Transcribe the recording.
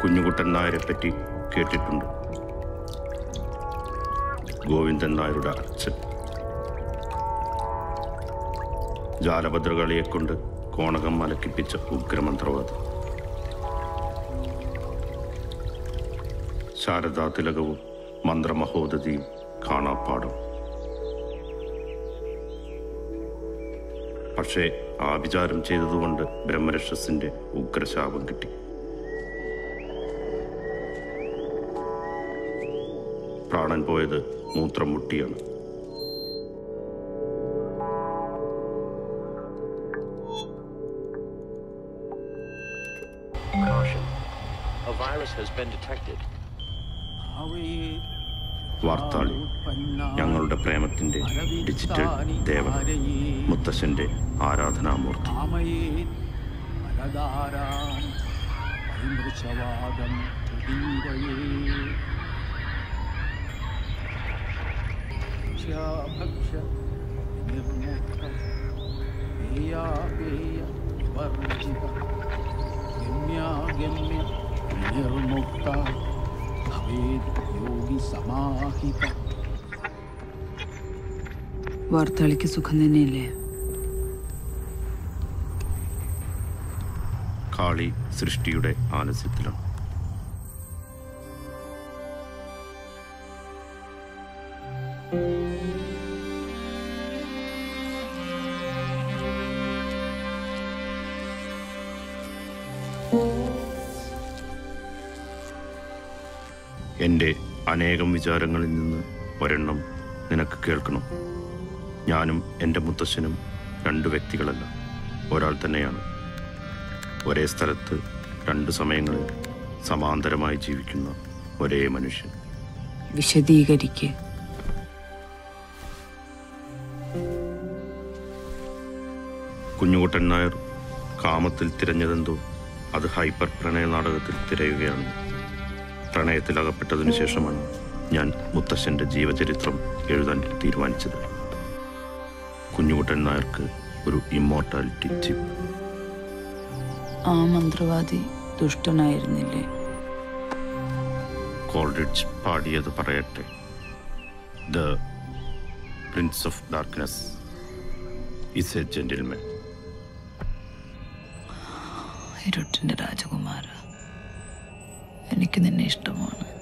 കുഞ്ഞുകുട്ടൻ നായരെ പറ്റി കേട്ടിട്ടുണ്ട് ഗോവിന്ദൻ നായരുടെ അച്ഛൻ ജാലഭദ്രകളിയെക്കൊണ്ട് കോണകം മലക്കിപ്പിച്ച ഉഗ്രമന്ത്രവാദം ശാരദാ തിലകവും മന്ത്രമഹോദതിയും കാണാപ്പാടും പക്ഷേ ആഭിചാരം ചെയ്തതുകൊണ്ട് ബ്രഹ്മരക്ഷസിന്റെ ഉഗ്രശാപം കിട്ടി പ്രാണൻ പോയത് മൂത്രം മുട്ടിയാണ് Caution. A virus has been detected. വാർത്താളി ഞങ്ങളുടെ പ്രേമത്തിന്റെ ഡിജിറ്റൽ ദേവത മുത്തശ്ശന്റെ ആരാധനാമൂർത്തി നിർമുക്ത ഭവേത് യോഗി സമാഹിത വാർത്താളിക്ക് സുഖം തന്നെയല്ലേ കാളി സൃഷ്ടിയുടെ ആലസ്യത്തിലാണ് എൻ്റെ അനേകം വിചാരങ്ങളിൽ നിന്ന് ഒരെണ്ണം നിനക്ക് കേൾക്കണം ഞാനും എൻ്റെ മുത്തശ്ശനും രണ്ട് വ്യക്തികളല്ല ഒരാൾ തന്നെയാണ് ഒരേ സ്ഥലത്ത് രണ്ട് സമയങ്ങളിൽ സമാന്തരമായി ജീവിക്കുന്ന ഒരേ മനുഷ്യൻ വിശദീകരിക്ക് കുഞ്ഞുകുട്ടൻ നായർ കാമത്തിൽ തിരഞ്ഞതെന്തോ അത് ഹൈപ്പർ പ്രണയ നാടകത്തിൽ തിരയുകയാണ് പ്രണയത്തിൽ അകപ്പെട്ടതിനു ശേഷമാണ് ഞാൻ മുത്തശ്ശൻ്റെ ജീവചരിത്രം എഴുതാൻ തീരുമാനിച്ചത് കുഞ്ഞുകുട്ടൻ നായർക്ക് ഒരു ഇമ്മോർട്ടാലിറ്റി ചിപ്പ് ആ മന്ത്രവാദി ദുഷ്ടനായിരുന്നില്ലേ കോൾറിഡ്ജ് പാടിയത് പറയട്ടെ the prince of darkness is a gentleman ഇരുട്ടിന്റെ രാജകുമാര എനിക്ക് നിന്നെ ഇഷ്ടമാണ്